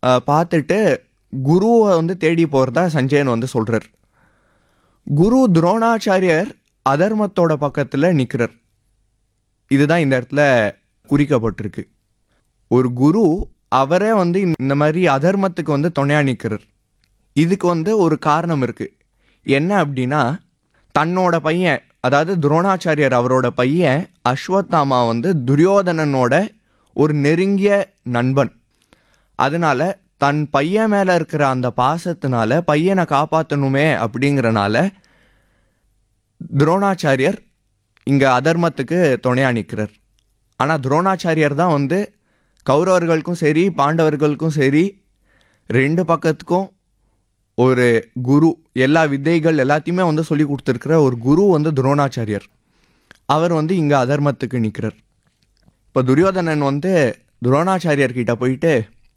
அஹ், பார்த்துட்டு குருவை வந்து தேடி போகிறதா சஞ்சயன் வந்து சொல்கிறார் குரு துரோணாச்சாரியர் அதர்மத்தோட பக்கத்தில் நிற்கிறார் இதுதான் இந்த இடத்துல குறிக்கப்பட்டிருக்கு ஒரு குரு அவரே வந்து இந்த மாதிரி அதர்மத்துக்கு வந்து துணையா நிற்கிறார் இதுக்கு வந்து ஒரு காரணம் இருக்கு என்ன அப்படின்னா தன்னோட பையன் அதாவது துரோணாச்சாரியர் அவரோட பையன் அஸ்வத்தாமா வந்து துரியோதனனோட ஒரு நெருங்கிய நண்பன் அதனால தன் பையன் மேல இருக்கிற அந்த பாசத்தினால பையனை காப்பாற்றணுமே அப்படிங்கறனால துரோணாச்சாரியர் இங்க அதர்மத்துக்கு துணையா நிற்கிறார் ஆனா துரோணாச்சாரியர் தான் வந்து கௌரவர்களுக்கும் சரி பாண்டவர்களுக்கும் சரி ரெண்டு பக்கத்துக்கும் ஒரு குரு எல்லா வித்தைகள் எல்லாத்தையுமே வந்து சொல்லி கொடுத்துருக்கிற ஒரு குரு வந்து துரோணாச்சாரியர் அவர் வந்து இங்கே அதர்மத்துக்கு நிற்கிறார் இப்போ துரியோதனன் வந்து துரோணாச்சாரியர் கிட்ட போயிட்டு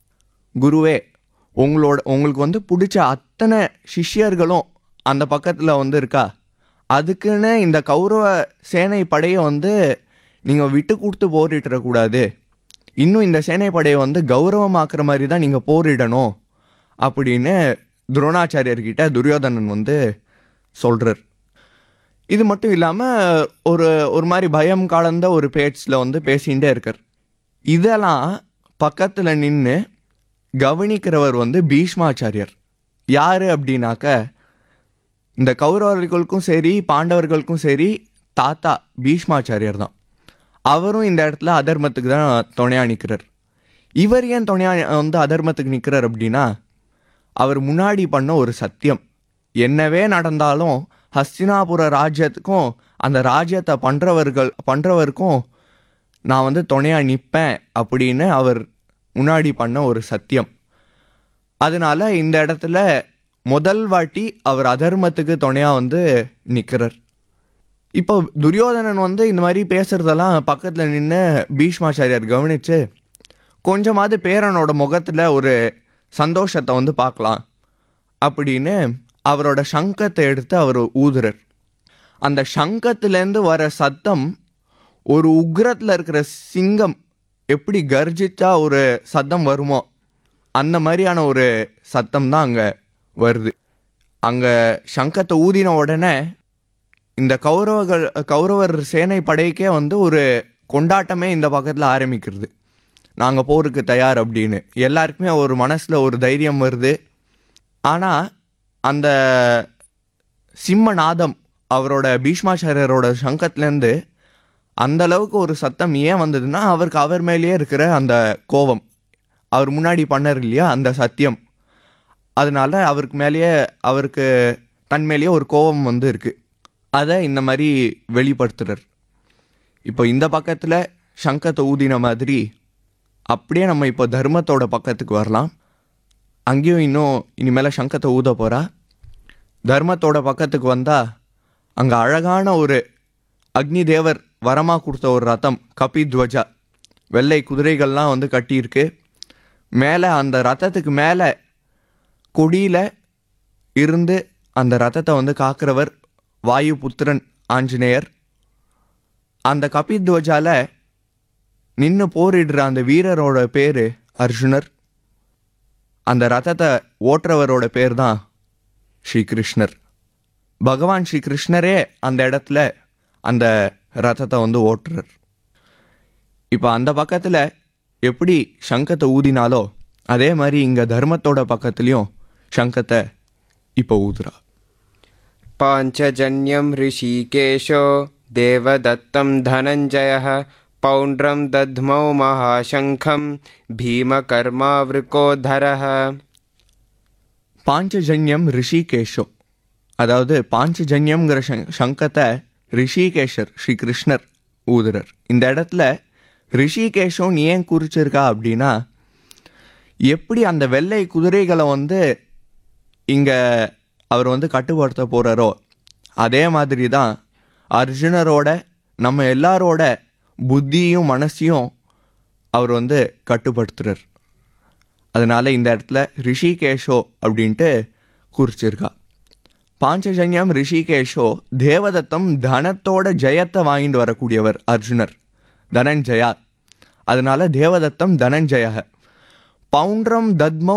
குருவே உங்களோட உங்களுக்கு வந்து பிடிச்ச அத்தனை சிஷ்யர்களும் அந்த பக்கத்தில் வந்து இருக்கா அதுக்குன்னு இந்த கௌரவ சேனை படையை வந்து நீங்கள் விட்டு கொடுத்து போரிட்டுறக்கூடாது இன்னும் இந்த சேனை படையை வந்து கௌரவமாக்குற மாதிரி தான் நீங்கள் போரிடணும் அப்படின்னு துரோணாச்சாரியர்கிட்ட துரியோதனன் வந்து சொல்கிறார் இது மட்டும் இல்லாமல் ஒரு ஒரு மாதிரி பயம் கலந்த ஒரு பேச்சில் வந்து பேசிகிட்டே இருக்கார் இதெல்லாம் பக்கத்தில் நின்று கவனிக்கிறவர் வந்து பீஷ்மாச்சாரியர் யார் அப்படின்னாக்க இந்த கௌரவர்களுக்கும் சரி பாண்டவர்களுக்கும் சரி தாத்தா பீஷ்மாச்சாரியர் தான் அவரும் இந்த இடத்துல அதர்மத்துக்கு தான் துணையா நிற்கிறார் இவர் ஏன் துணையா வந்து அதர்மத்துக்கு நிற்கிறார் அப்படின்னா அவர் முன்னாடி பண்ண ஒரு சத்தியம் என்னவே நடந்தாலும் ஹஸ்தினாபுர ராஜ்யத்துக்கும் அந்த ராஜ்யத்தை பண்றவர்கள் பண்றவருக்கும் நான் வந்து துணையா நிற்பேன் அப்படின்னு அவர் முன்னாடி பண்ண ஒரு சத்தியம் அதனால இந்த இடத்துல முதல் வாட்டி அவர் அதர்மத்துக்கு துணையா வந்து நிற்கிறார் இப்போ துரியோதனன் வந்து இந்த மாதிரி பேசுறதெல்லாம் பக்கத்தில் நின்று பீஷ்மாச்சாரியார் கவனிச்சு கொஞ்சமாவது பேரனோட முகத்தில் ஒரு சந்தோஷத்தை வந்து பார்க்கலாம் அப்படின்னு அவரோட சங்கத்தை எடுத்து அவர் ஊதுறார் அந்த சங்கத்திலேருந்து வர சத்தம் ஒரு உக்ரத்தில் இருக்கிற சிங்கம் எப்படி கர்ஜிச்சா ஒரு சத்தம் வருமோ அந்த மாதிரியான ஒரு சத்தம் தான் அங்கே வருது அங்கே சங்கத்தை ஊதின உடனே இந்த கௌரவர்கள் கௌரவர் சேனை படைக்கே வந்து ஒரு கொண்டாட்டமே இந்த பக்கத்தில் ஆரம்பிக்கிறது நாங்கள் போருக்கு தயார் அப்படின்னு எல்லாருக்குமே ஒரு மனசில் ஒரு தைரியம் வருது ஆனால் அந்த சிம்மநாதம் அவரோட பீஷ்மாச்சாரியரோட சங்கத்துலேருந்து அந்த அளவுக்கு ஒரு சத்தம் ஏன் வந்ததுன்னா அவருக்கு அவர் மேலேயே இருக்கிற அந்த கோபம் அவர் முன்னாடி பண்ணார் இல்லையா அந்த சத்தியம் அதனால அவருக்கு மேலேயே அவருக்கு தன் மேலேயே ஒரு கோபம் வந்து இருக்கு அதை இந்த மாதிரி வெளிப்படுத்துறார் இப்போ இந்த பக்கத்தில் சங்கத்தை ஊதின மாதிரி அப்படியே நம்ம இப்போ தர்மத்தோட பக்கத்துக்கு வரலாம் அங்கேயும் இன்னும் இனிமேல் சங்கத்தை ஊத போகிறா தர்மத்தோட பக்கத்துக்கு வந்தால் அங்கே அழகான ஒரு அக்னி தேவர் வரமாக கொடுத்த ஒரு ரதம் கபித்வஜா வெள்ளை குதிரைகள்லாம் வந்து கட்டியிருக்கு மேலே அந்த ரதத்துக்கு மேலே கொடியில் இருந்து அந்த ரதத்தை வந்து காக்கிறவர் வாயு புத்திரன் ஆஞ்சநேயர் அந்த கபித்வஜால நின்று போரிடுற அந்த வீரரோட பேர் அர்ஜுனர் அந்த ரதத்தை ஓட்டுறவரோட பேர் தான் ஸ்ரீகிருஷ்ணர் பகவான் ஸ்ரீ கிருஷ்ணரே அந்த இடத்துல அந்த ரதத்தை வந்து ஓட்டுறார் இப்போ அந்த பக்கத்தில் எப்படி சங்கத்தை ஊதினாலோ அதே மாதிரி இங்கே தர்மத்தோட பக்கத்துலேயும் சங்கத்தை இப்போ ஊதுறா पाञ्चजन्यं ऋषिकेशो देवदत्तं धनञ्जयः पौण्ड्रं दध्मौ महाशङ्खं भीमकर्मावृकोधरः பாஞ்சஜன்யம் ரிஷிகேஷோ அதாவது பாஞ்சஜன்யம்ங்கிற சங் சங்கத்தை ரிஷிகேஷர் ஸ்ரீ கிருஷ்ணர் ஊதுறர் இந்த இடத்துல ரிஷிகேஷோன்னு ஏன் குறிச்சிருக்கா அப்படின்னா எப்படி அந்த வெள்ளை குதிரைகளை வந்து இங்கே அவர் வந்து கட்டுப்படுத்த போகிறாரோ அதே மாதிரி தான் அர்ஜுனரோட நம்ம எல்லாரோட புத்தியும் மனசையும் அவர் வந்து கட்டுப்படுத்துறார் அதனால இந்த இடத்துல ரிஷிகேஷோ அப்படின்ட்டு குறிச்சிருக்கா பாஞ்சஜன்யம் ரிஷிகேஷோ தேவதத்தம் தனத்தோட ஜெயத்தை வாங்கிட்டு வரக்கூடியவர் அர்ஜுனர் தனஞ்சயா அதனால தேவதத்தம் தனஞ்சய பவுண்ட்ரம் தத்மௌ